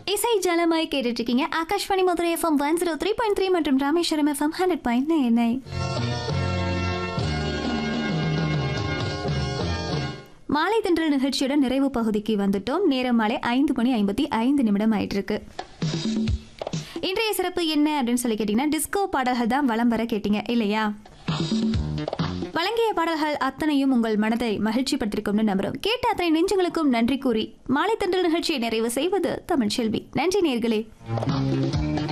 இசை ஜலமாய் கேட்டுட்டு இருக்கீங்க Akashvani Madurai FM one zero three point three மற்றும் Rameswaram FM hundred point nine மாலை தென்றல் நிகழ்ச்சியோட நிறைவு பகுதிக்கு வந்துட்டோம் நேரம் மாலை ஐந்து மணி ஐம்பத்தி ஐந்து நிமிடம் ஆயிட்டு இருக்கு இன்றைய சிறப்பு என்ன அப்படின்னு சொல்லி கேட்டீங்கன்னா டிஸ்கோ பாடல்கள் தான் வலம் வர கேட்டீங்க இல்லையா வழங்கிய பாடல்கள் அத்தனையும் உங்கள் மனதை மகிழ்ச்சிப்படுத்திருக்கும்னு நம்புறோம் கேட்ட அத்தனை நெஞ்சங்களுக்கும் நன்றி கூறி மாலை தென்றல் நிகழ்ச்சியை நிறைவு செய்வது தமிழ்ச்செல்வி நன்றி நேர்களே